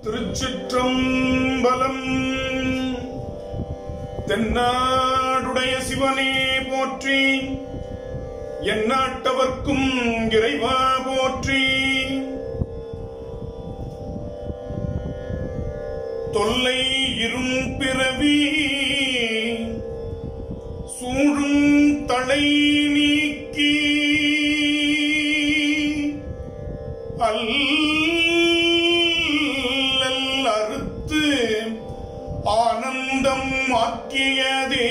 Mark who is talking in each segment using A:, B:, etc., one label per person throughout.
A: திருச்சிற்றம்பலம் தென்னாடுடைய சிவனே போற்றி எந்நாட்டவர்க்கும் இறைவா போற்றி தொல்லை இரும் பிறவி சூழும் தலை நீக்கி அல்லல் அறுத்து ஆனந்தம் ஆக்கியதே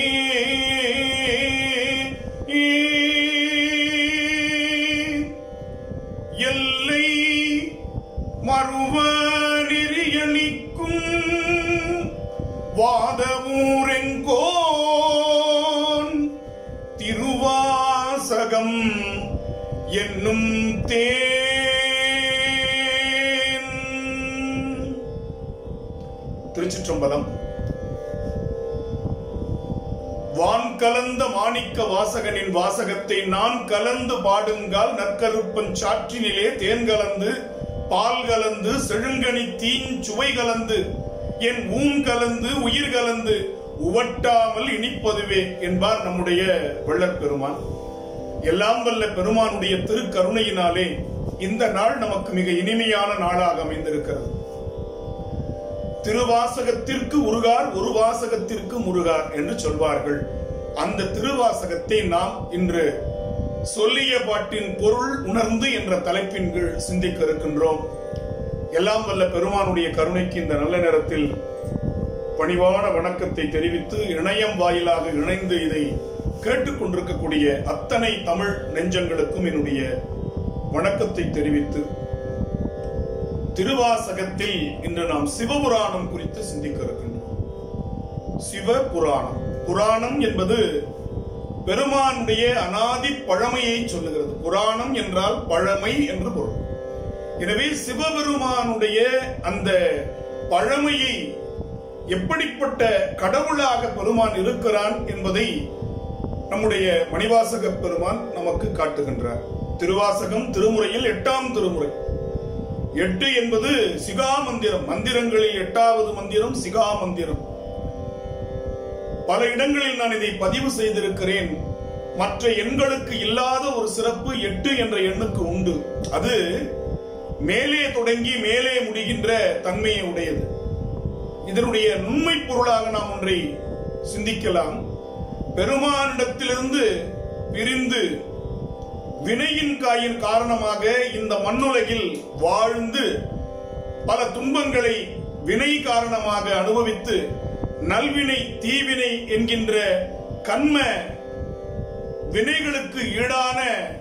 A: எல்லை மறுவ நெறியளிக்கும் வாதவூரெங்கோன் திருவாசகம் என்னும் தேன் திருச்சிற்றம்பலம் வான் கலந்த மாணிக்க வாசகனின் வாசகத்தை நான் கலந்து பாடுங்கால் நற்கருப்பன் சாற்றினிலே தேன் கலந்து பால் கலந்து செழுங்கனி தீன் சுவை கலந்து என் ஊன் கலந்து உயிர் கலந்து உவட்டாமல் இனிப்பதுவே என்பார் நம்முடைய வள்ளற் பெருமான் எல்லாம் வல்ல பெருமானுடைய திருக்கருணையினாலே இந்த நாள் நமக்கு மிக இனிமையான நாளாக அமைந்திருக்கிறது திருவாசகத்திற்கு உருகார் ஒரு வாசகத்திற்கு முருகார் என்று சொல்வார்கள் அந்த திருவாசகத்தை நாம் இன்று சொல்லிய பாட்டின் பொருள் உணர்ந்து என்ற தலைப்பின் கீழ் சிந்திக்க இருக்கின்றோம் எல்லாம் வல்ல பெருமானுடைய கருணைக்கு இந்த நல்ல நேரத்தில் பணிவான வணக்கத்தை தெரிவித்து இணையம் வாயிலாக இணைந்து இதை கேட்டுக்கொண்டிருக்கக்கூடிய அத்தனை தமிழ் நெஞ்சங்களுக்கும் என்னுடைய வணக்கத்தை தெரிவித்து திருவாசகத்தில் இன்று நாம் சிவபுராணம் குறித்து சிந்திக்க இருக்கின்றோம் சிவ புராணம் புராணம் என்பது பெருமானுடைய அனாதி பழமையை சொல்லுகிறது புராணம் என்றால் பழமை என்று பொருள் எனவே சிவபெருமானுடைய அந்த பழமையை எப்படிப்பட்ட கடவுளாக பெருமான் இருக்கிறான் என்பதை நம்முடைய மணிவாசக பெருமான் நமக்கு காட்டுகின்றார் திருவாசகம் திருமுறையில் எட்டாம் திருமுறை எட்டு என்பது சிகா மந்திரம் மந்திரங்களில் எட்டாவது மந்திரம் சிகா மந்திரம் பல இடங்களில் நான் இதை பதிவு செய்திருக்கிறேன் மற்ற எண்களுக்கு இல்லாத ஒரு சிறப்பு எட்டு என்ற எண்ணுக்கு உண்டு அது மேலே தொடங்கி மேலே முடிகின்ற தன்மையை உடையது இதனுடைய நுண்மை பொருளாக நாம் ஒன்றை சிந்திக்கலாம் பெருமானிடத்திலிருந்து பிரிந்து வினையின் காயின் காரணமாக இந்த மண்ணுலகில் வாழ்ந்து பல துன்பங்களை வினை காரணமாக அனுபவித்து நல்வினை தீவினை என்கின்ற கண்ம வினைகளுக்கு ஈடான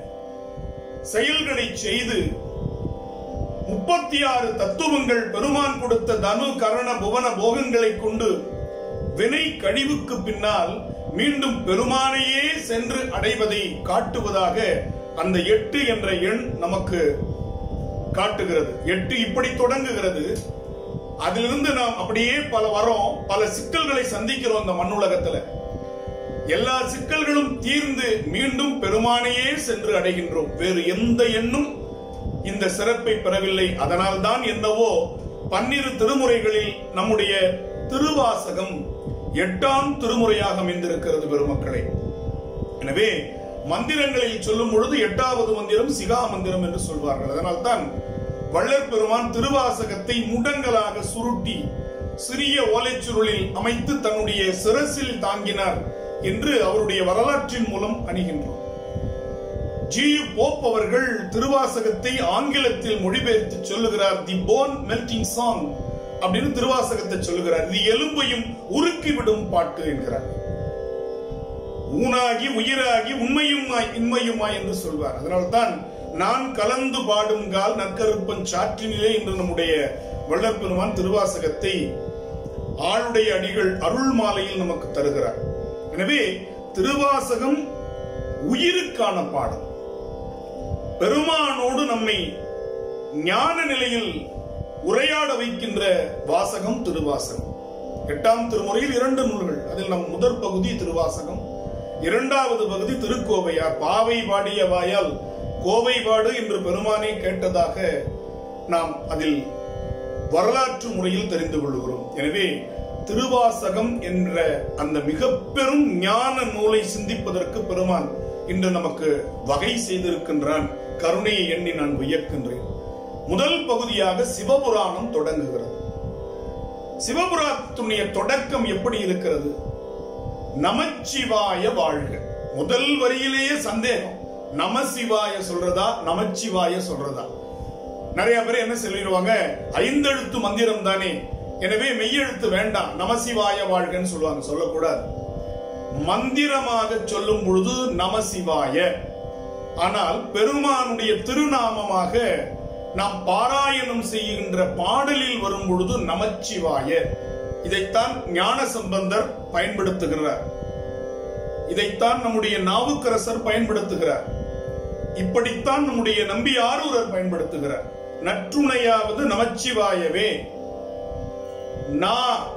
A: செயல்களை செய்து முப்பத்தி ஆறு தத்துவங்கள் பெருமான் கொடுத்த தனு கரண புவன போகங்களை கொண்டு வினை கழிவுக்கு பின்னால் மீண்டும் பெருமானையே சென்று அடைவதை காட்டுவதாக அந்த எட்டு என்ற எண் நமக்கு காட்டுகிறது எட்டு இப்படி தொடங்குகிறது அதிலிருந்து நாம் அப்படியே பல வரோம் பல சிக்கல்களை சந்திக்கிறோம் இந்த மண்ணுலகத்துல எல்லா சிக்கல்களும் தீர்ந்து மீண்டும் பெருமானையே சென்று அடைகின்றோம் வேறு எந்த எண்ணும் இந்த சிறப்பை பெறவில்லை அதனால்தான் என்னவோ பன்னிரு திருமுறைகளில் நம்முடைய திருவாசகம் எட்டாம் திருமுறையாக அமைந்திருக்கிறது பெருமக்களே எனவே மந்திரங்களில் சொல்லும் பொழுது எட்டாவது மந்திரம் சிகா மந்திரம் என்று சொல்வார்கள் அதனால்தான் வள்ளற் பெருமான் திருவாசகத்தை முடங்கலாக சுருட்டி சிறிய ஓலைச்சுருளில் அமைத்து தன்னுடைய சிரசில் தாங்கினார் என்று அவருடைய வரலாற்றின் மூலம் அணுகின்றோம் ஜி போப் அவர்கள் திருவாசகத்தை ஆங்கிலத்தில் மொழிபெயர்த்து சொல்லுகிறார் தி போன் மெல்டிங் சாங் அப்படின்னு திருவாசகத்தை சொல்லுகிறார் இது எலும்பையும் உருக்கிவிடும் பாட்டு என்கிறார் ஊனாகி உயிராகி உண்மையுமாய் இன்மையுமாய் என்று சொல்வார் அதனால்தான் நான் கலந்து பாடும் கால் நற்கருப்பன் சாற்றினிலே என்று நம்முடைய வள்ளற்பெருமான் திருவாசகத்தை ஆளுடைய அடிகள் அருள் மாலையில் நமக்கு தருகிறார் எனவே திருவாசகம் உயிருக்கான பாடம் பெருமானோடு நம்மை ஞான நிலையில் உரையாட வைக்கின்ற வாசகம் திருவாசகம் எட்டாம் திருமுறையில் இரண்டு நூல்கள் அதில் நம் முதற் பகுதி திருவாசகம் இரண்டாவது பகுதி திருக்கோவையார் பாவை பாடிய வாயால் கோவை பாடு என்று பெருமானே கேட்டதாக நாம் அதில் வரலாற்று முறையில் தெரிந்து கொள்கிறோம் எனவே திருவாசகம் என்ற அந்த மிக பெரும் ஞான நூலை சிந்திப்பதற்கு பெருமான் இன்று நமக்கு வகை செய்திருக்கின்றான் கருணையை எண்ணி நான் வியக்கின்றேன் முதல் பகுதியாக சிவபுராணம் தொடங்குகிறது சிவபுராணத்துடைய தொடக்கம் எப்படி இருக்கிறது நமச்சிவாய வாழ்க முதல் வரியிலேயே சந்தேகம் நமசிவாய சொல்றதா நமச்சிவாய சொல்றதா நிறைய பேர் என்ன சொல்லிடுவாங்க ஐந்தெழுத்து மந்திரம் தானே எனவே மெய்யெழுத்து வேண்டாம் நமசிவாய வாழ்கன்னு சொல்லுவாங்க சொல்லக்கூடாது மந்திரமாக சொல்லும் பொழுது நமசிவாய ஆனால் பெருமானுடைய திருநாமமாக நாம் பாராயணம் செய்கின்ற பாடலில் வரும் பொழுது நமச்சிவாய இதைத்தான் ஞான சம்பந்தர் பயன்படுத்துகிறார் இதைத்தான் நம்முடைய நாவுக்கரசர் பயன்படுத்துகிறார் இப்படித்தான் நம்முடைய நம்பி ஆரூரர் பயன்படுத்துகிறார் நற்றுணையாவது நமச்சிவாயவே நா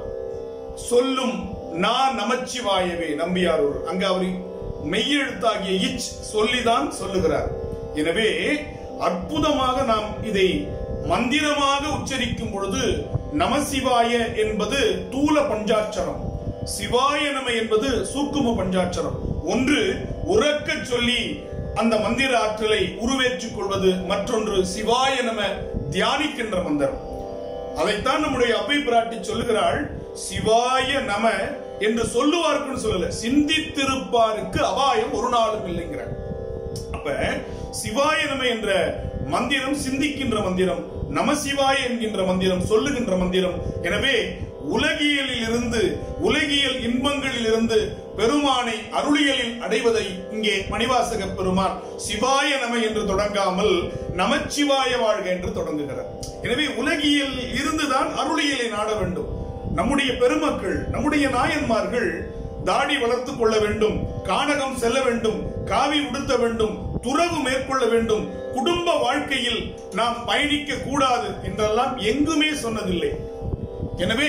A: சொல்லும் நா நமச்சிவாயவே நம்பியாரூர் அங்க அவர் மெய்யெழுத்தாகிய இச் சொல்லிதான் சொல்லுகிறார் எனவே அற்புதமாக நாம் இதை மந்திரமாக உச்சரிக்கும் பொழுது நமசிவாய என்பது தூல பஞ்சாட்சரம் சிவாய நம என்பது சூக்கும பஞ்சாட்சரம் ஒன்று உறக்க சொல்லி அந்த மந்திர ஆற்றலை உருவேற்றிக் கொள்வது மற்றொன்று சிவாய நம தியானிக்கின்ற மந்திரம் அதைத்தான் நம்முடைய அப்பை பிராட்டி சொல்லுகிறாள் சிவாய நம என்று சொல்லுவார்க்குன்னு சொல்லல சிந்தித்திருப்பாருக்கு அபாயம் ஒரு நாளும் இல்லைங்கிறார் அப்ப சிவாய நம என்ற மந்திரம் சிந்திக்கின்ற மந்திரம் நமசிவாய என்கின்ற மந்திரம் சொல்லுகின்ற மந்திரம் எனவே உலகியலில் இருந்து உலகியல் இன்பங்களில் இருந்து பெருமானை அருளியலில் அடைவதை இங்கே மணிவாசக பெருமான் சிவாய நம என்று தொடங்காமல் நமச்சிவாய வாழ்க என்று தொடங்குகிறார் எனவே உலகியல் இருந்துதான் அருளியலை நாட வேண்டும் நம்முடைய பெருமக்கள் நம்முடைய நாயன்மார்கள் தாடி வளர்த்துக் கொள்ள வேண்டும் கானகம் செல்ல வேண்டும் காவி உடுத்த வேண்டும் துறவு மேற்கொள்ள வேண்டும் குடும்ப வாழ்க்கையில் நாம் பயணிக்க கூடாது என்றெல்லாம் எங்குமே சொன்னதில்லை எனவே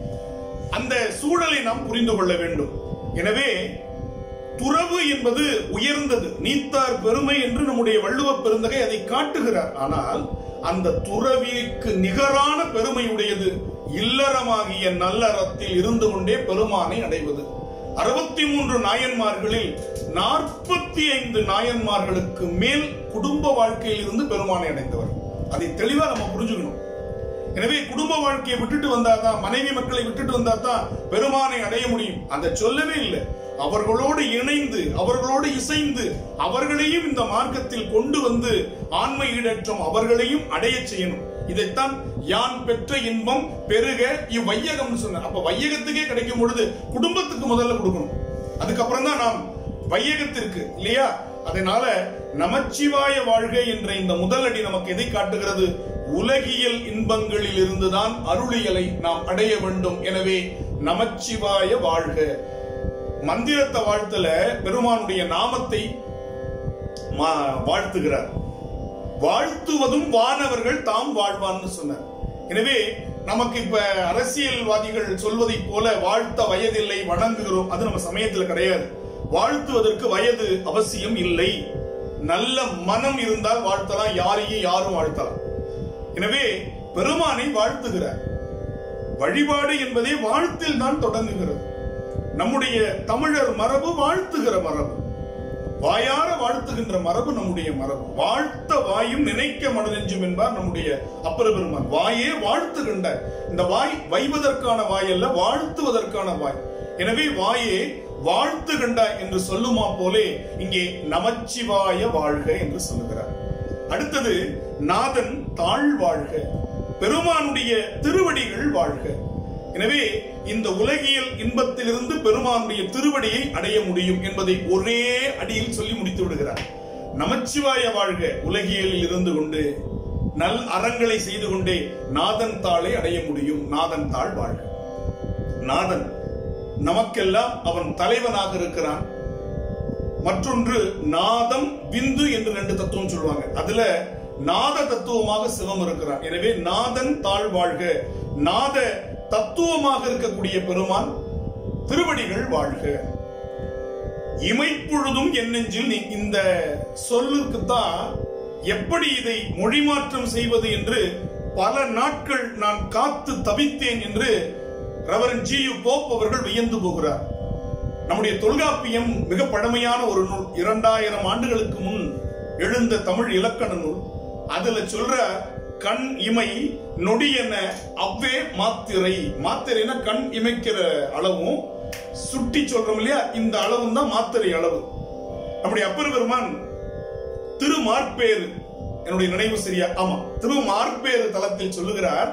A: அந்த சூழலை நாம் புரிந்து கொள்ள வேண்டும் எனவே துறவு என்பது உயர்ந்தது நீத்தார் பெருமை என்று நம்முடைய வள்ளுவ பெருந்தகை அதை காட்டுகிறார் ஆனால் அந்த துறவிற்கு நிகரான பெருமை உடையது இல்லறமாகிய நல்லறத்தில் இருந்து கொண்டே பெருமானை அடைவது அறுபத்தி மூன்று நாயன்மார்களில் நாற்பத்தி ஐந்து நாயன்மார்களுக்கு மேல் குடும்ப வாழ்க்கையில் இருந்து பெருமானை அடைந்தவர் அதை தெளிவா நம்ம புரிஞ்சுக்கணும் எனவே குடும்ப வாழ்க்கையை விட்டுட்டு வந்தாதான் மனைவி மக்களை விட்டுட்டு வந்தாதான் பெருமானை அடைய முடியும் அந்த சொல்லவே இல்லை அவர்களோடு இணைந்து அவர்களோடு இசைந்து அவர்களையும் இந்த மார்க்கத்தில் கொண்டு வந்து ஆண்மை ஈடேற்றம் அவர்களையும் அடைய செய்யணும் இதைத்தான் யான் பெற்ற இன்பம் பெருக இவ்வையகம் சொன்னார் அப்ப வையகத்துக்கே கிடைக்கும் பொழுது குடும்பத்துக்கு முதல்ல கொடுக்கணும் அதுக்கப்புறம் தான் நாம் வையகத்திற்கு இல்லையா அதனால நமச்சிவாய வாழ்க என்ற இந்த முதல் அடி நமக்கு எதை காட்டுகிறது உலகியல் இன்பங்களில் இருந்துதான் அருளியலை நாம் அடைய வேண்டும் எனவே நமச்சிவாய வாழ்க மந்திரத்தை வாழ்த்துல பெருமானுடைய நாமத்தை மா- வாழ்த்துகிறார் வாழ்த்துவதும் வானவர்கள் தாம் வாழ்வான்னு சொன்னார் எனவே நமக்கு இப்ப அரசியல்வாதிகள் சொல்வதை போல வாழ்த்த வயதில்லை வணங்குகிறோம் அது நம்ம சமயத்துல கிடையாது வாழ்த்துவதற்கு வயது அவசியம் இல்லை நல்ல மனம் இருந்தால் வாழ்த்தலாம் யாரையும் யாரும் வாழ்த்தலாம் எனவே பெருமானை வாழ்த்துகிறார் வழிபாடு என்பதே வாழ்த்தில் தான் தொடங்குகிறது நம்முடைய தமிழர் மரபு வாழ்த்துகிற மரபு வாயார வாழ்த்துகின்ற மரபு நம்முடைய மரபு வாழ்த்த வாயும் நினைக்க மனநெஞ்சும் என்பார் நம்முடைய அப்பர பெருமான் வாயே வாழ்த்துகின்ற இந்த வாய் வைவதற்கான வாய் அல்ல வாழ்த்துவதற்கான வாய் எனவே வாயே வாழ்த்துகின்ற என்று சொல்லுமா போலே இங்கே நமச்சிவாய வாழ்க என்று சொல்லுகிறார் அடுத்தது நாதன் தாழ் வாழ்க பெருமானுடைய திருவடிகள் வாழ்க எனவே இந்த உலகியல் இன்பத்திலிருந்து பெருமானுடைய திருவடியை அடைய முடியும் என்பதை ஒரே அடியில் சொல்லி முடித்து விடுகிறார் நமச்சிவாய வாழ்க உலகியலில் இருந்து கொண்டு நல் அறங்களை செய்து கொண்டே நாதன் தாளை அடைய முடியும் நாதன் தாள் வாழ்க நாதன் நமக்கெல்லாம் அவன் தலைவனாக இருக்கிறான் மற்றொன்று நாதம் விந்து என்று ரெண்டு தத்துவம் சொல்லுவாங்க அதுல நாத தத்துவமாக சிவம் இருக்கிறான் எனவே நாதன் தாழ் வாழ்க நாத தத்துவமாக இருக்கக்கூடிய பெருமான் திருவடிகள் வாழ்க இமைப்பொழுதும் என் நெஞ்சில் நீ இந்த சொல்லுக்கு தான் எப்படி இதை மொழி மாற்றம் செய்வது என்று பல நாட்கள் நான் காத்து தவித்தேன் என்று ரெவரன் ஜி யு போப் அவர்கள் வியந்து போகிறார் நம்முடைய தொல்காப்பியம் மிக பழமையான ஒரு நூல் இரண்டாயிரம் ஆண்டுகளுக்கு முன் எழுந்த தமிழ் இலக்கண நூல் அதுல சொல்ற கண் இமை நொடி என அவ்வே மாத்திரை மாத்திரைனா கண் இமைக்கிற அளவும் சுட்டி சொல்றோம் இல்லையா இந்த அளவும் தான் மாத்திரை அளவு நம்முடைய அப்பர் பெருமான் திருமார்பேறு என்னுடைய நினைவு சரியா ஆமா திருமார்பேறு தளத்தில் சொல்லுகிறார்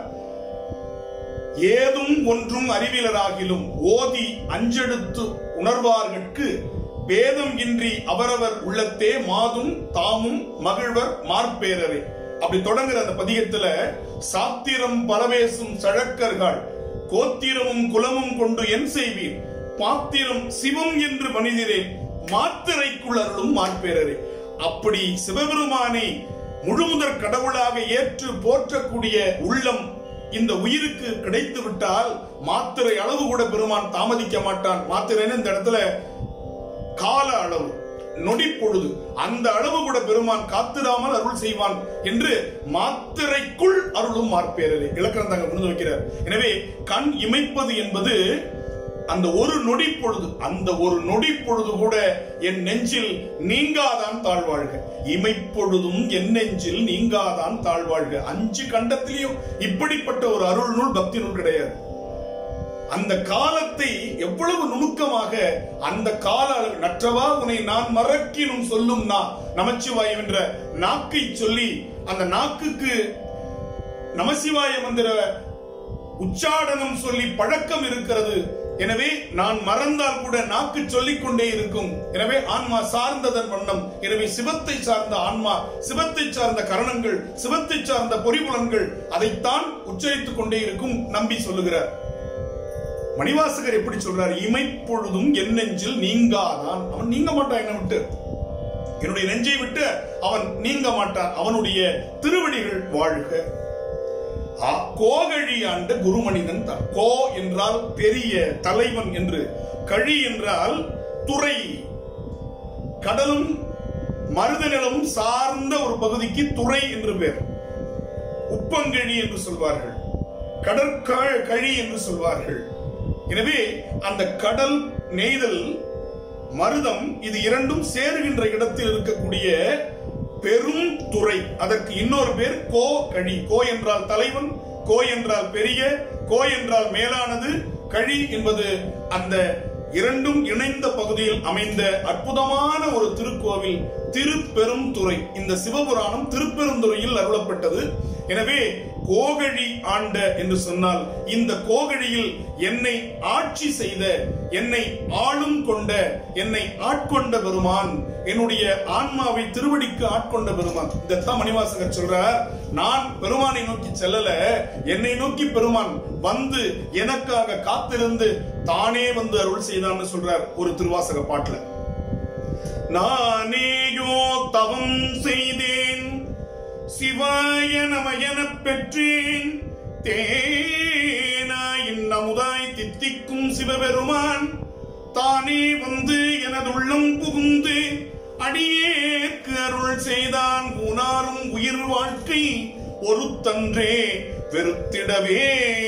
A: ஏதும் ஒன்றும் அறிவிலராகிலும் ஓதி அஞ்செடுத்து உணர்வார்கட்கு பேதம் இன்றி அவரவர் உள்ளத்தே மாதும் தாமும் மகிழ்வர் மார்பேரரே அப்படி தொடங்குற அந்த பதிகத்துல சாத்திரம் பலவேசும் சழக்கர்கள் கோத்திரமும் குலமும் கொண்டு என் செய்வீர் பாத்திரம் சிவம் என்று மனிதரே மாத்திரைக்குள் அருளும் மார்பேரரே அப்படி சிவபெருமானை முழுமுதற் கடவுளாக ஏற்று போற்றக்கூடிய உள்ளம் இந்த உயிருக்கு கிடைத்து விட்டால் மாத்திரை அளவு கூட பெருமான் தாமதிக்க மாட்டான் மாத்திரைன்னு இந்த இடத்துல கால அளவு நொடி பொழுது அந்த அளவு கூட பெருமான் காத்திராமல் அருள் செய்வான் என்று மாத்திரைக்குள் அருளும் மார்பேரரே இலக்கணம் தாங்க முடிந்து வைக்கிறார் எனவே கண் இமைப்பது என்பது அந்த ஒரு நொடி பொழுது அந்த ஒரு நொடி பொழுது கூட என் நெஞ்சில் நீங்காதான் தாழ்வாழ்க இமைப்பொழுதும் என் நெஞ்சில் நீங்காதான் தாழ்வாழ்க அஞ்சு கண்டத்திலையும் இப்படிப்பட்ட ஒரு அருள் நூல் பக்தி நூல் கிடையாது அந்த காலத்தை எவ்வளவு நுணுக்கமாக அந்த கால அளவு நற்றவா உன்னை நான் மறக்கினும் சொல்லும் நா நமச்சிவாயம் என்ற நாக்கை சொல்லி அந்த நாக்குக்கு நமசிவாய மந்திர உச்சாடனம் சொல்லி பழக்கம் இருக்கிறது எனவே நான் மறந்தால் கூட நாக்கு சொல்லிக் கொண்டே இருக்கும் எனவே ஆன்மா சார்ந்ததன் வண்ணம் எனவே சிவத்தை சார்ந்த ஆன்மா சிவத்தை சார்ந்த கரணங்கள் சிவத்தை சார்ந்த பொறிபுலன்கள் அதைத்தான் உச்சரித்துக் கொண்டே இருக்கும் நம்பி சொல்லுகிறார் மணிவாசகர் எப்படி சொல்றார் இமைப்பொழுதும் என் நெஞ்சில் நீங்காதான் அவன் நீங்க மாட்டான் என்ன விட்டு என்னுடைய நெஞ்சை விட்டு அவன் நீங்க மாட்டான் அவனுடைய திருவடிகள் வாழ்க ஆ, கோகழி ஆண்ட குருமனிதன் தான் கோ என்றால் பெரிய தலைவன் என்று கழி என்றால் துறை கடலும் மருத நிலமும் சார்ந்த ஒரு பகுதிக்கு துறை என்று பேர் உப்பங்கழி என்று சொல்வார்கள் கடற்கழி கழி என்று சொல்வார்கள் எனவே அந்த கடல் நெய்தல் மருதம் இது இரண்டும் சேருகின்ற இடத்தில் இருக்கக்கூடிய பெரும் துறை அதற்கு இன்னொரு பேர் கோ கழி கோ என்றால் தலைவன் கோ என்றால் பெரிய கோ என்றால் மேலானது கழி என்பது அந்த இரண்டும் இணைந்த பகுதியில் அமைந்த அற்புதமான ஒரு திருக்கோவில் திருப்பெருந்துறை இந்த சிவபுராணம் திருப்பெருந்துறையில் அருளப்பட்டது எனவே கோகழி ஆண்ட என்று சொன்னால் இந்த கோகழியில் என்னை ஆட்சி செய்த என்னை ஆளும் கொண்ட என்னை ஆட்கொண்ட பெருமான் என்னுடைய ஆன்மாவை திருவடிக்கு ஆட்கொண்ட பெருமான் இதைத்தான் மணிவாசகர் சொல்றார் நான் பெருமானை நோக்கி செல்லல என்னை நோக்கி பெருமான் வந்து எனக்காக காத்திருந்து தானே வந்து அருள் செய்தான்னு சொல்றார் ஒரு திருவாசக பாட்டுல நானேயோ தவம் செய்தேன் சிவாய நம எனப் பெற்றேன் தேனாய் இன்னமுதாய் தித்திக்கும் சிவபெருமான் தானே வந்து எனதுள்ளம் புகுந்து அடியேற்கு அருள் செய்தான் ஊனாரும் உயிர் வாழ்க்கை ஒருத்தன்றே வெறுத்திடவே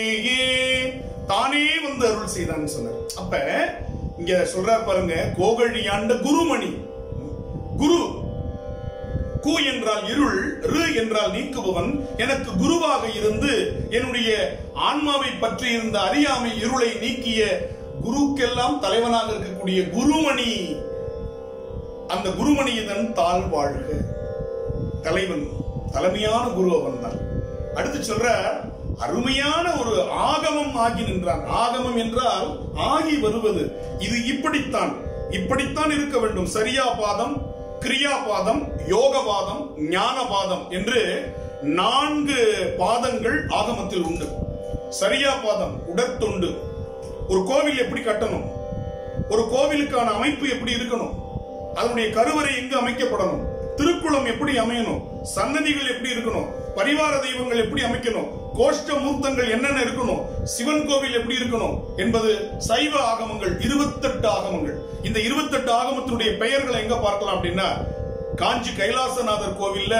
A: தானே வந்து அருள் செய்தான் சொன்னார் அப்ப இங்க சொல்றார் பாருங்க கோகழி ஆண்ட குருமணி குரு கு என்றால் இருள் ரு என்றால் நீக்குபவன் எனக்கு குருவாக இருந்து என்னுடைய ஆன்மாவை பற்றி இருந்த அறியாமை இருளை நீக்கிய குருக்கெல்லாம் தலைவனாக இருக்கக்கூடிய குருமணி அந்த குருமணியதன் தாழ் வாழ்க தலைவன் தலைமையான குரு அவன் தான் அடுத்து சொல்ற அருமையான ஒரு ஆகமம் ஆகி நின்றான் ஆகமம் என்றால் ஆகி வருவது இது இப்படித்தான் இப்படித்தான் இருக்க வேண்டும் சரியா பாதம் கிரியாபாதம் யோகபாதம் ஞானபாதம் என்று நான்கு பாதங்கள் ஆகமத்தில் உண்டு சரியா பாதம் உடற்தொண்டு ஒரு கோவில் எப்படி கட்டணும் ஒரு கோவிலுக்கான அமைப்பு எப்படி இருக்கணும் அதனுடைய கருவறை எங்கு அமைக்கப்படணும் திருக்குளம் எப்படி அமையணும் சன்னதிகள் எப்படி இருக்கணும் பரிவார தெய்வங்கள் எப்படி அமைக்கணும் கோஷ்ட மூர்த்தங்கள் என்னென்ன இருக்கணும் சிவன் கோவில் எப்படி இருக்கணும் என்பது சைவ ஆகமங்கள் இருபத்தெட்டு ஆகமங்கள் இந்த இருபத்தெட்டு ஆகமத்தினுடைய பெயர்களை எங்க பார்க்கலாம் அப்படின்னா காஞ்சி கைலாசநாதர் கோவில்ல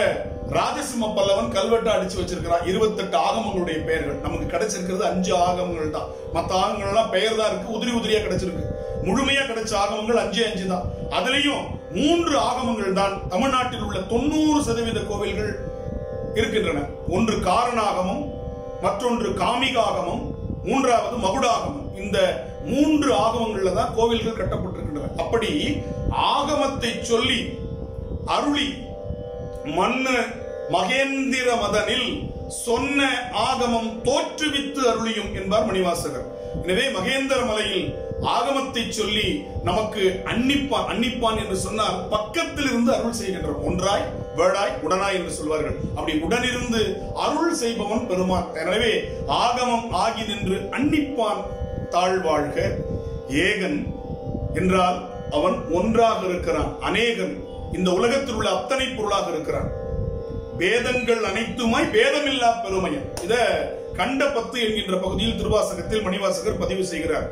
A: ராஜசிம்ம பல்லவன் கல்வெட்டு அடிச்சு வச்சிருக்கிறான் இருபத்தெட்டு ஆகமங்களுடைய பெயர்கள் நமக்கு கிடைச்சிருக்கிறது அஞ்சு ஆகமங்கள் தான் மத்த ஆகமங்கள்லாம் பெயர் தான் இருக்கு உதிரி உதிரியா கிடைச்சிருக்கு முழுமையா கிடைச்ச ஆகமங்கள் அஞ்சே அஞ்சு தான் அதுலயும் மூன்று ஆகமங்கள் தான் தமிழ்நாட்டில் உள்ள தொண்ணூறு சதவீத கோவில்கள் இருக்கின்றன ஒன்று காரணாகமம் மற்றொன்று காமிகாகமம் மூன்றாவது மகுடாகமம் இந்த மூன்று ஆகமங்கள்ல தான் கோவில்கள் கட்டப்பட்டிருக்கின்றன அப்படி ஆகமத்தை சொல்லி அருளி மன்ன மகேந்திர மதனில் சொன்ன ஆகமம் தோற்றுவித்து அருளியும் என்பார் மணிவாசகர் எனவே மகேந்திர மலையில் ஆகமத்தை சொல்லி நமக்கு அன்னிப்பான் அன்னிப்பான் என்று சொன்னால் பக்கத்தில் இருந்து அருள் செய்கின்றோம் ஒன்றாய் வேடாய் உடனாய் என்று சொல்வார்கள் அப்படி உடனிருந்து அருள் செய்பவன் பெருமான் எனவே ஆகமம் ஆகி நின்று அன்னிப்பான் தாழ்வாழ்க ஏகன் என்றால் அவன் ஒன்றாக இருக்கிறான் அநேகன் இந்த உலகத்தில் உள்ள அத்தனை பொருளாக இருக்கிறான் வேதங்கள் அனைத்துமாய் வேதமில்லா பெருமையன் இத கண்ட பத்து என்கின்ற பகுதியில் திருவாசகத்தில் மணிவாசகர் பதிவு செய்கிறார்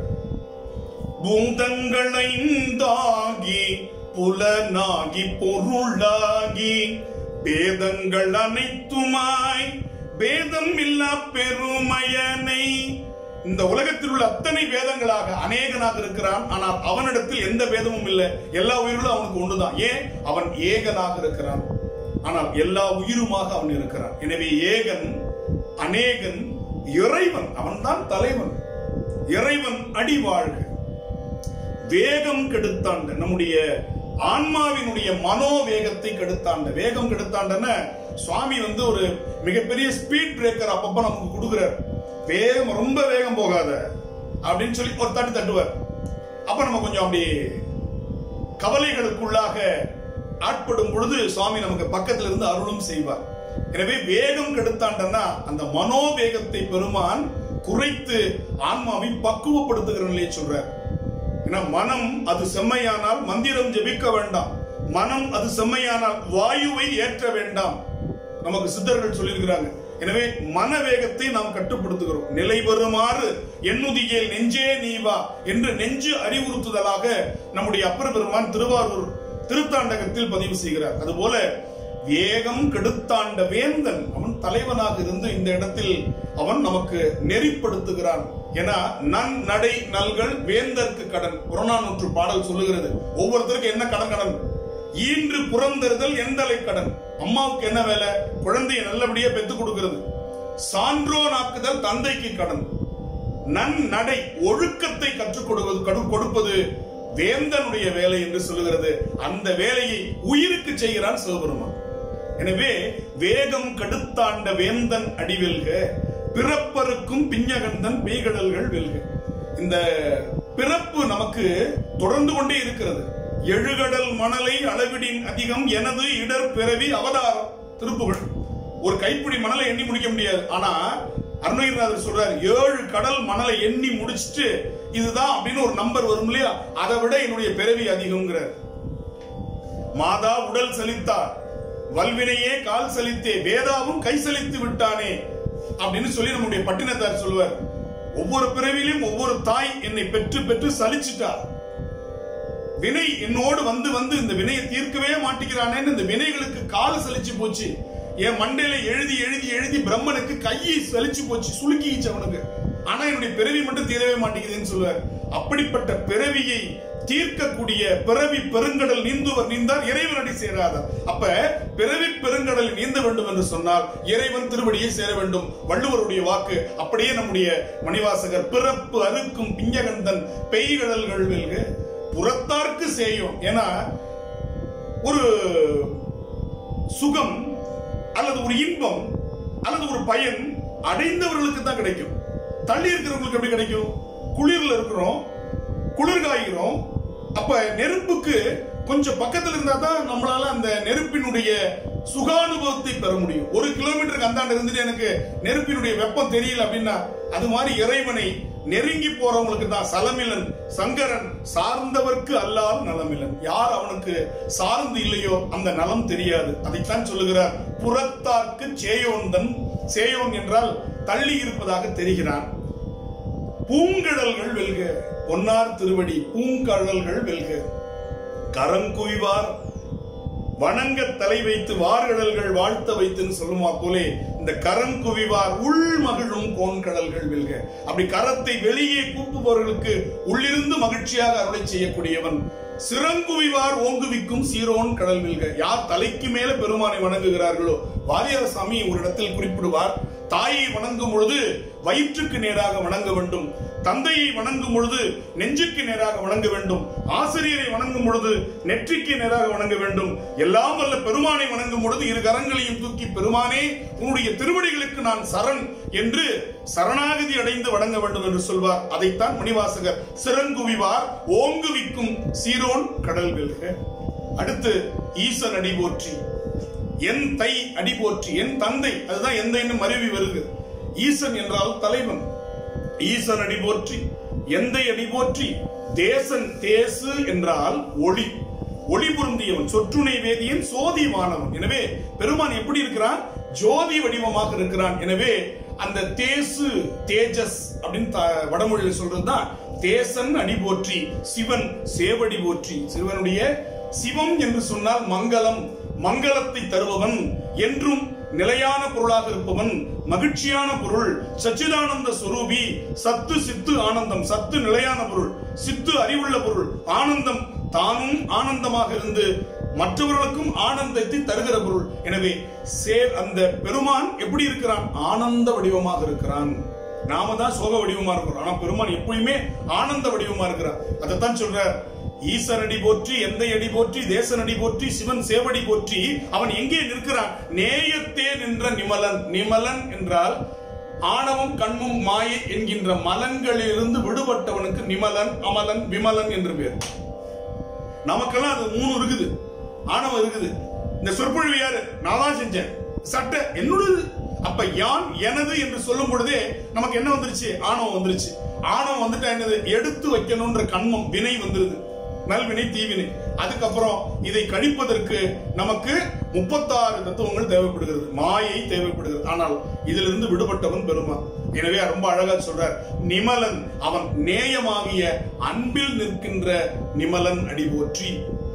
A: பூதங்களைந்தாகி புலனாகி பொருளாகி வேதங்கள் அனைத்துமாய் வேதம் இல்லா பெருமையனை இந்த உலகத்தில் உள்ள அத்தனை வேதங்களாக அநேகனாக இருக்கிறான் ஆனால் அவனிடத்தில் எந்த வேதமும் இல்லை எல்லா உயிர்களும் அவனுக்கு ஒன்றுதான் ஏன் அவன் ஏகனாக இருக்கிறான் ஆனால் எல்லா உயிருமாக அவன் இருக்கிறான் எனவே ஏகன் அநேகன் இறைவன் அவன்தான் தலைவன் இறைவன் அடி வாழ்க வேகம் கெடுத்தாண்ட நம்முடைய ஆன்மாவினுடைய மனோவேகத்தை கெடுத்தாண்ட வேகம் கெடுத்தாண்டன சுவாமி வந்து ஒரு மிகப்பெரிய ஸ்பீட் பிரேக்கர் அப்பப்ப நமக்கு கொடுக்குறார் வேகம் ரொம்ப வேகம் போகாத அப்படின்னு சொல்லி ஒரு தட்டு தட்டுவார் அப்ப நம்ம கொஞ்சம் அப்படி கவலைகளுக்குள்ளாக ஆட்படும் பொழுது சுவாமி நமக்கு பக்கத்துல இருந்து அருளும் செய்வார் எனவே வேகம் கெடுத்தாண்டனா அந்த மனோவேகத்தை பெருமான் குறைத்து ஆன்மாவை பக்குவப்படுத்துகிற நிலையை சொல்றார் ஏன்னா மனம் அது செம்மையானால் மந்திரம் ஜெபிக்க வேண்டாம் மனம் அது செம்மையானால் வாயுவை ஏற்ற வேண்டாம் நமக்கு சித்தர்கள் சொல்லியிருக்கிறாங்க எனவே மன வேகத்தை நாம் கட்டுப்படுத்துகிறோம் நிலை வருமாறு எண்ணுதியேல் நெஞ்சே நீ வா என்று நெஞ்சு அறிவுறுத்துதலாக நம்முடைய அப்பர் பெருமான் திருவாரூர் திருத்தாண்டகத்தில் பதிவு செய்கிறார் அதுபோல வேகம் கெடுத்தாண்ட வேந்தன் அவன் தலைவனாக இருந்து இந்த இடத்தில் அவன் நமக்கு நெறிப்படுத்துகிறான் ஏன்னா நன் நடை நல்கள் வேந்தற்கு கடன் புறநானூற்று பாடல் சொல்லுகிறது ஒவ்வொருத்தருக்கும் என்ன கடன் கடன் ஈன்று புறந்தறுதல் எந்தலை கடன் அம்மாவுக்கு என்ன வேலை குழந்தையை நல்லபடியா பெத்து கொடுக்கிறது சான்றோனாக்குதல் தந்தைக்கு கடன் நன் நடை ஒழுக்கத்தை கற்றுக் கொடுவது கடு- கொடுப்பது வேந்தனுடைய வேலை என்று சொல்லுகிறது அந்த வேலையை உயிருக்கு செய்கிறான் சிவபெருமான் எனவே வேகம் கடுத்தாண்ட வேந்தன் அடிவெல்க பிறப்பருக்கும் பிஞ்சகந்தன் பேய்கடல்கள் வெல்க இந்த பிறப்பு நமக்கு தொடர்ந்து கொண்டே இருக்கிறது எழுகடல் மணலை அளவிடின் அதிகம் எனது இடர் பிறவி அவதாரம் திருப்புகழ் ஒரு கைப்பிடி மணலை எண்ணி முடிக்க முடியாது ஆனா அருணகிரிநாதர் சொல்றாரு ஏழு கடல் மணலை எண்ணி முடிச்சிட்டு இதுதான் அப்படின்னு ஒரு நம்பர் வரும் இல்லையா அதை விட என்னுடைய பிறவி அதிகம்ங்கிறார் மாதா உடல் செலித்தார் வல்வினையே கால் செலித்தே வேதாவும் கை செலித்து விட்டானே அப்படின்னு சொல்லி நம்முடைய பட்டினத்தார் சொல்லுவார் ஒவ்வொரு பிறவிலும் ஒவ்வொரு தாய் என்னை பெற்று பெற்று சலிச்சிட்டா வினை என்னோடு வந்து வந்து இந்த வினையை தீர்க்கவே மாட்டேங்கிறானேன்னு இந்த வினைகளுக்கு கால் சலிச்சு போச்சு என் மண்டையில எழுதி எழுதி எழுதி பிரம்மனுக்கு கையை சலிச்சு போச்சு சுளுக்கிச்சு அவனுக்கு ஆனா என்னுடைய பிறவி மட்டும் தீரவே மாட்டேங்குதுன்னு சொல்லுவார் அப்படிப்பட்ட பிறவியை தீர்க்கக்கூடிய பிறவி பெருங்கடல் நீந்துவர் நீந்தார் இறைவன் அடி சேராதார் அப்ப பிறவி பெருங்கடல் நீந்த வேண்டும் என்று சொன்னால் இறைவன் திருவடியை சேர வேண்டும் வள்ளுவருடைய வாக்கு அப்படியே நம்முடைய மணிவாசகர் பிறப்பு அறுக்கும் பிஞ்சகந்தன் பெய்கடல்கள் வெல்க புறத்தார்க்கு செய்யும் ஏன்னா ஒரு சுகம் அல்லது ஒரு இன்பம் அல்லது ஒரு பயன் அடைந்தவர்களுக்கு தான் கிடைக்கும் தள்ளி இருக்கிறவங்களுக்கு எப்படி கிடைக்கும் குளிர்ல இருக்கிறோம் குளிர் காய்கிறோம் அப்ப நெருப்புக்கு கொஞ்சம் பக்கத்துல இருந்தா தான் நம்மளால அந்த நெருப்பினுடைய சுகானுபவத்தை பெற முடியும் ஒரு கிலோமீட்டருக்கு அந்தாண்ட இருந்துட்டு எனக்கு நெருப்பினுடைய வெப்பம் தெரியல அப்படின்னா அது மாதிரி இறைவனை நெருங்கி போறவங்களுக்கு தான் சலமிலன் சங்கரன் சார்ந்தவர்க்கு அல்லால் நலமிலன் யார் அவனுக்கு சார்ந்து இல்லையோ அந்த நலம் தெரியாது அதைத்தான் சொல்லுகிறார் புறத்தார்க்கு சேயோந்தன் சேயோன் என்றால் தள்ளி இருப்பதாக தெரிகிறான் பூங்கடல்கள் வெல்க பொன்னார் திருவடி பூங்கடல்கள் வெல்க கரங்குய்வார் வணங்க தலை வைத்து வார்கடல்கள் வாழ்த்த வைத்துன்னு சொல்லுமா போலே இந்த கரம் குவிவார் உள் மகிழும் கோன்கடல்கள் வெல்க அப்படி கரத்தை வெளியே கூப்புபவர்களுக்கு உள்ளிருந்து மகிழ்ச்சியாக அருளை செய்யக்கூடியவன் சிறங்குவிவார் ஓங்குவிக்கும் சீரோன் கடல் வெல்க யார் தலைக்கு மேல பெருமானை வணங்குகிறார்களோ வாரியார சாமி ஒரு இடத்தில் குறிப்பிடுவார் தாயை வணங்கும் பொழுது வயிற்றுக்கு நேராக வணங்க வேண்டும் தந்தையை வணங்கும் பொழுது நெஞ்சுக்கு நேராக வணங்க வேண்டும் ஆசிரியரை வணங்கும் பொழுது நெற்றிக்கு நேராக வணங்க வேண்டும் எல்லாம் வல்ல பெருமானை வணங்கும் பொழுது இரு கரங்களையும் தூக்கி பெருமானே உன்னுடைய திருவடிகளுக்கு நான் சரண் என்று சரணாகதி அடைந்து வணங்க வேண்டும் என்று சொல்வார் அதைத்தான் மணிவாசகர் சிறங்குவிவார் ஓங்குவிக்கும் சீரோன் கடல் வெல்க அடுத்து ஈசன் அடி போற்றி என் தை அடி போற்றி என் தந்தை அதுதான் எந்தைன்னு மருவி வருகிறது ஈசன் என்றால் தலைவன் ஈசன் அடி போற்றி எந்தை அடி போற்றி தேசன் தேசு என்றால் ஒளி ஒளி பொருந்தியவன் சொற்றுணை வேதியன் சோதிவானவன் எனவே பெருமான் எப்படி இருக்கிறான் ஜோதி வடிவமாக இருக்கிறான் எனவே அந்த தேசு தேஜஸ் அப்படின்னு த- வடமொழியில் சொல்றதுதான் தேசன் அடி போற்றி சிவன் சேவடி போற்றி சிவனுடைய சிவம் என்று சொன்னால் மங்களம் மங்களத்தை தருபவன் என்றும் நிலையான பொருளாக இருப்பவன் மகிழ்ச்சியான பொருள் சச்சிதானந்த சுரூபி சத்து சித்து ஆனந்தம் சத்து நிலையான பொருள் சித்து அறிவுள்ள பொருள் ஆனந்தம் தானும் ஆனந்தமாக இருந்து மற்றவர்களுக்கும் ஆனந்தத்தை தருகிற பொருள் எனவே சே அந்த பெருமான் எப்படி இருக்கிறான் ஆனந்த வடிவமாக இருக்கிறான் நாம தான் சோக வடிவமா இருக்கிறோம் ஆனா பெருமான் எப்பயுமே ஆனந்த வடிவமா இருக்கிறார் அதைத்தான் சொல்றார் ஈசனடி போற்றி எந்தை அடி போற்றி தேசனடி போற்றி சிவன் சேவடி போற்றி அவன் எங்கே நிற்கிறான் நேயத்தே நின்ற நிமலன் நிமலன் என்றால் ஆணவம் கண்மும் மாயை என்கின்ற மலன்களிலிருந்து விடுபட்டவனுக்கு நிமலன் அமலன் விமலன் என்று பேர் நமக்கெல்லாம் அது மூணு இருக்குது ஆணவம் இருக்குது இந்த சொற்பொழிவு யாரு நான் தான் செஞ்சேன் சட்டை என்னோடது அப்ப யான் எனது என்று சொல்லும் பொழுதே நமக்கு என்ன வந்துருச்சு ஆணவம் வந்துருச்சு ஆணவம் வந்துட்டா என்னது எடுத்து வைக்கணும்ன்ற கண்மம் வினை வந்துருது நல்வினை தீவினை அதுக்கப்புறம் இதை கழிப்பதற்கு நமக்கு முப்பத்தாறு தத்துவங்கள் தேவைப்படுகிறது மாயை தேவைப்படுகிறது ஆனால் இதிலிருந்து விடுபட்டவன் பெருமான் எனவே ரொம்ப அழகா சொல்றார் நிமலன் அவன் நேயமாகிய அன்பில் நிற்கின்ற நிமலன் அடி போற்றி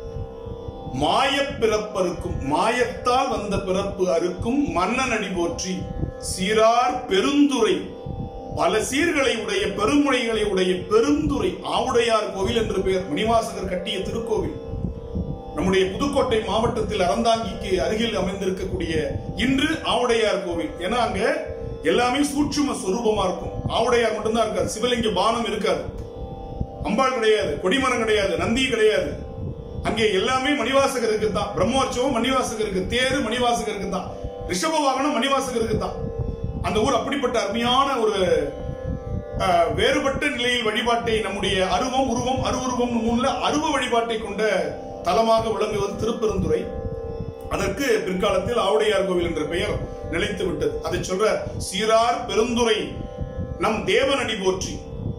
A: மாயப் பிறப்பருக்கும் மாயத்தால் வந்த பிறப்பு அறுக்கும் மன்னன் அடி போற்றி சீரார் பெருந்துரை பல சீர்களை உடைய பெருமுனைகளை உடைய பெருந்துரை ஆவுடையார் கோவில் என்று பெயர் மணிவாசகர் கட்டிய திருக்கோவில் நம்முடைய புதுக்கோட்டை மாவட்டத்தில் அறந்தாங்கிக்கு அருகில் அமைந்திருக்கக்கூடிய இன்று ஆவுடையார் கோவில் ஏன்னா அங்க எல்லாமே சூட்சும சொரூபமா இருக்கும் ஆவுடையார் மட்டும்தான் இருக்காது சிவலிங்க பானம் இருக்காது அம்பாள் கிடையாது கொடிமரம் கிடையாது நந்தி கிடையாது அங்கே எல்லாமே மணிவாசகருக்கு தான் பிரம்மோற்சவம் மணிவாசகருக்கு தேரு மணிவாசகருக்கு தான் ரிஷப வாகனம் மணிவாசகருக்கு தான் அந்த ஊர் அப்படிப்பட்ட அருமையான ஒரு அஹ், வேறுபட்ட நிலையில் வழிபாட்டை நம்முடைய அருவம் உருவம் அருவுருவம் மூணுல அருவ வழிபாட்டை கொண்ட தலமாக விளங்குவது திருப்பெருந்துறை அதற்கு பிற்காலத்தில் ஆவுடையார் கோவில் என்ற பெயர் நிலைத்து விட்டது அதை சொல்ற சீரார் பெருந்துறை நம் தேவனடி போற்றி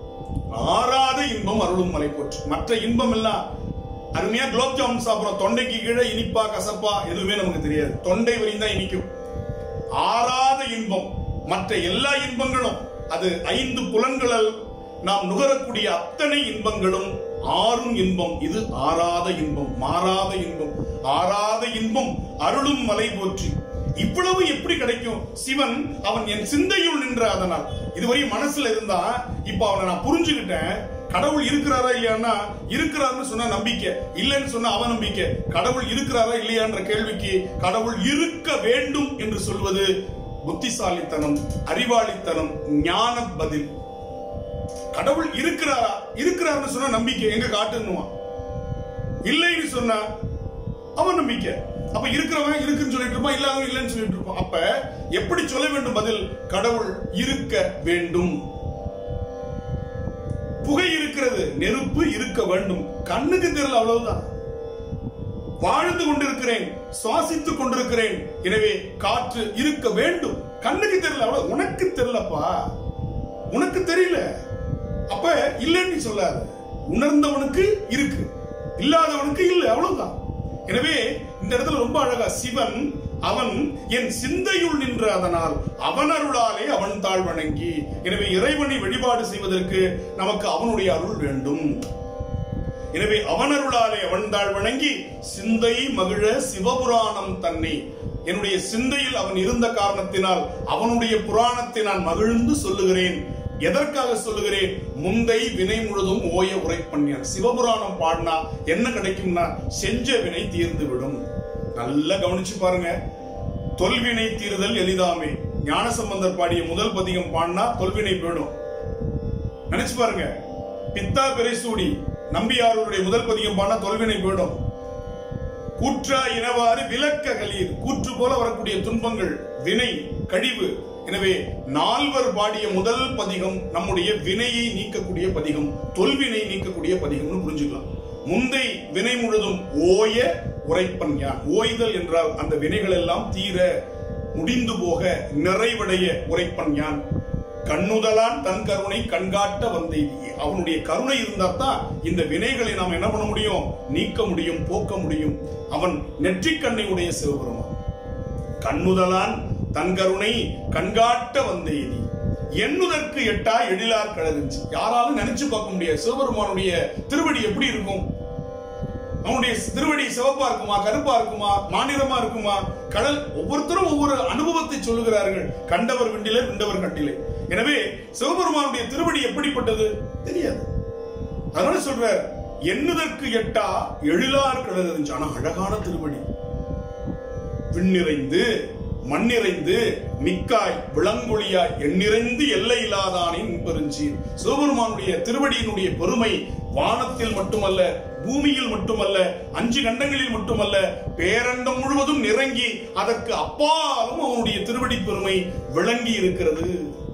A: ஆறாத இன்பம் அருளும் மலை போற்றி மற்ற இன்பம் எல்லாம் அருமையா குலோப் ஜாமுன் சாப்பிடுறோம் தொண்டைக்கு கீழே இனிப்பா கசப்பா எதுவுமே நமக்கு தெரியாது தொண்டை வரையும் தான் இனிக்கும் ஆறாத இன்பம் மற்ற எல்லா இன்பங்களும் அது ஐந்து புலன்களால் நாம் நுகரக்கூடிய அத்தனை இன்பங்களும் ஆறும் இன்பம் இது ஆறாத இன்பம் மாறாத இன்பம் ஆறாத இன்பம் அருளும் மலை போற்றி இவ்வளவு எப்படி கிடைக்கும் சிவன் அவன் என் சிந்தையுள் நின்ற அதனால் இதுவரை மனசுல இருந்தா இப்ப அவனை நான் புரிஞ்சுக்கிட்டேன் கடவுள் இருக்கிறாரா இல்லையான்னா இருக்கிறாருன்னு சொன்னா நம்பிக்கை இல்லைன்னு சொன்னா அவநம்பிக்கை கடவுள் இருக்கிறாரா இல்லையான்ற கேள்விக்கு கடவுள் இருக்க வேண்டும் என்று சொல்வது புத்திசாலித்தனம் அறிவாளித்தனம் ஞான பதில் கடவுள் இருக்கிறாரா இருக்கிறாருன்னு சொன்னா நம்பிக்கை எங்க காட்டுன்னுவான் இல்லைன்னு சொன்னா அவன் நம்பிக்கை அப்ப இருக்கிறவன் இருக்குன்னு சொல்லிட்டு இருப்பான் இல்லாதவன் இல்லைன்னு சொல்லிட்டு இருப்பான் அப்ப எப்படி சொல்ல வேண்டும் பதில் கடவுள் இருக்க வேண்டும் புகை இருக்கிறது நெருப்பு இருக்க வேண்டும் கண்ணுக்கு தெரியல அவ்வளவுதான் வாழ்ந்து கொண்டிருக்கிறேன் சுவாசித்துக் கொண்டிருக்கிறேன் எனவே காற்று இருக்க வேண்டும் கண்ணுக்கு தெரியல அவ்வளவு உனக்கு தெரியலப்பா உனக்கு தெரியல அப்ப இல்லைன்னு நீ சொல்லாத உணர்ந்தவனுக்கு இருக்கு இல்லாதவனுக்கு இல்லை அவ்வளவுதான் எனவே இந்த இடத்துல ரொம்ப அழகா சிவன் அவன் என் சிந்தையுள் நின்ற அதனால் அவன் அருளாலே அவன் தாழ் வணங்கி எனவே இறைவனை வழிபாடு செய்வதற்கு நமக்கு அவனுடைய அருள் வேண்டும் எனவே அவனருளாலே அவன்தாள் வணங்கி சிந்தை மகிழ சிவபுராணம் தன்னை என்னுடைய சிந்தையில் அவன் இருந்த காரணத்தினால் அவனுடைய புராணத்தை நான் மகிழ்ந்து சொல்லுகிறேன் எதற்காக சொல்லுகிறேன் முந்தை வினை முழுதும் ஓய உரைப்பண்ணியான் சிவபுராணம் பாடினா என்ன கிடைக்கும்னா செஞ்ச வினை தீர்ந்து விடும் நல்லா கவனிச்சு பாருங்க தொல்வினை தீர்தல் எளிதாமே ஞானசம்பந்தர் பாடிய முதல் பதிகம் பாடினா தொல்வினை போயிடும் நினைச்சு பாருங்க பித்தா பெரைசூடி நம்பியாருடைய முதல் பதிகம் பாடினா தொல்வினை போயிடும் கூற்றா இனவாறு விளக்க கலீர் கூற்று போல வரக்கூடிய துன்பங்கள் வினை கழிவு எனவே நால்வர் பாடிய முதல் பதிகம் நம்முடைய வினையை நீக்கக்கூடிய பதிகம் தொல்வினை நீக்கக்கூடிய பதிகம்னு புரிஞ்சுக்கலாம் முந்தை வினை முழுதும் ஓய உரைப்பன் யான் ஓய்தல் என்றால் அந்த வினைகள் எல்லாம் தீர முடிந்து போக நிறைவடைய உரைப்பன் யான் கண்ணுதலான் தன் கருணை கண்காட்ட வந்தெய்தியே அவனுடைய கருணை இருந்தா தான் இந்த வினைகளை நாம் என்ன பண்ண முடியும் நீக்க முடியும் போக்க முடியும் அவன் நெற்றிக் கண்ணை உடைய சிவபெருமான் கண்ணுதலான் தன் கருணை கண்காட்ட வந்தெய்தி எண்ணுதற்கு எட்டா எழிலார் கடலிஞ்சு யாராலும் நினைச்சு பார்க்க முடியாது சிவபெருமானுடைய திருவடி எப்படி இருக்கும் அவனுடைய திருவடி சிவப்பா இருக்குமா கருப்பா இருக்குமா மாநிலமா இருக்குமா கடல் ஒவ்வொருத்தரும் ஒவ்வொரு அனுபவத்தை சொல்லுகிறார்கள் கண்டவர் விண்டிலே விண்டவர் கட்டிலே எனவே சிவபெருமானுடைய திருவடி எப்படிப்பட்டது தெரியாது அதனால சொல்றார் எண்ணுதற்கு எட்டா எழிலார் கடல் இருந்துச்சு ஆனா அழகான திருவடி விண்ணிறைந்து மண்ணிறைந்து மிக்காய் விளங்கொழியாய் எண்ணிறைந்து எல்லை இல்லாதானின் பெருஞ்சீர் சிவபெருமானுடைய திருவடியினுடைய பெருமை வானத்தில் மட்டுமல்ல பூமியில் மட்டுமல்ல அஞ்சு கண்டங்களில் மட்டுமல்ல பேரண்டம் முழுவதும் நிறங்கி அதற்கு அப்பாலும் அவனுடைய திருவடி பெருமை விளங்கி இருக்கிறது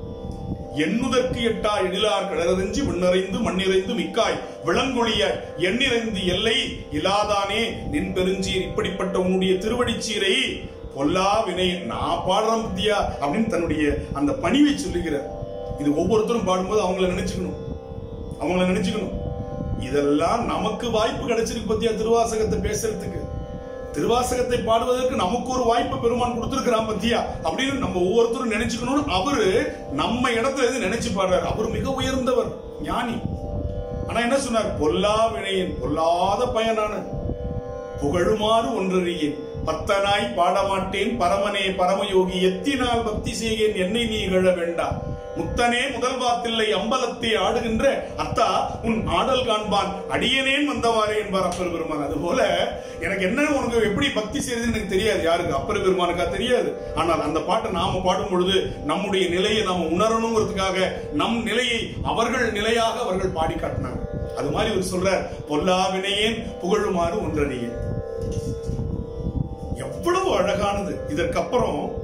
A: எண்ணுதற்கு எட்டா எழிலார் கடலறிஞ்சு விண்ணறைந்து மண்ணிறைந்து மிக்காய் விளங்கொழியாய் எண்ணிறைந்து எல்லை இலாதானே நின் பெருஞ்சீர் இப்படிப்பட்ட உன்னுடைய திருவடிச்சீரை பொல்லா வினை நான் பாடுறேன் பத்தியா அப்படின்னு தன்னுடைய அந்த பணிவை சொல்லுகிறார் இது ஒவ்வொருத்தரும் பாடும்போது அவங்கள நினைச்சுக்கணும் அவங்கள நினைச்சுக்கணும் இதெல்லாம் நமக்கு வாய்ப்பு கிடைச்சிருக்கு பத்தியா திருவாசகத்தை பேசுறதுக்கு திருவாசகத்தை பாடுவதற்கு நமக்கு ஒரு வாய்ப்பு பெருமான் கொடுத்திருக்கிறான் பத்தியா அப்படின்னு நம்ம ஒவ்வொருத்தரும் நினைச்சுக்கணும் அவரு நம்ம இடத்துல இருந்து நினைச்சு பாடுறாரு அவர் மிக உயர்ந்தவர் ஞானி ஆனா என்ன சொன்னார் பொல்லா வினையின் பொல்லாத பயனான புகழுமாறு ஒன்றறியேன் பத்தனாய் பாடமாட்டேன் பரமனே பரமயோகி எத்தினால் பக்தி செய்கேன் என்னை நீ இகழ வேண்டாம் முத்தனே முதல் வாத்தில்லை அம்பலத்தை ஆடுகின்ற அத்தா உன் ஆடல் காண்பான் அடியனேன் வந்தவாறே என்பார் அப்பர் பெருமான் அதுபோல எனக்கு என்ன உனக்கு எப்படி பக்தி செய்யறது எனக்கு தெரியாது யாருக்கு அப்பர் பெருமானுக்கா தெரியாது ஆனால் அந்த பாட்டை நாம பாடும் பொழுது நம்முடைய நிலையை நாம உணரணுங்கிறதுக்காக நம் நிலையை அவர்கள் நிலையாக அவர்கள் பாடி காட்டினாங்க அது மாதிரி ஒரு சொல்றார் பொல்லா வினையேன் புகழுமாறு ஒன்றறியேன் எவ்வளவு அழகானது இதற்கப்புறம்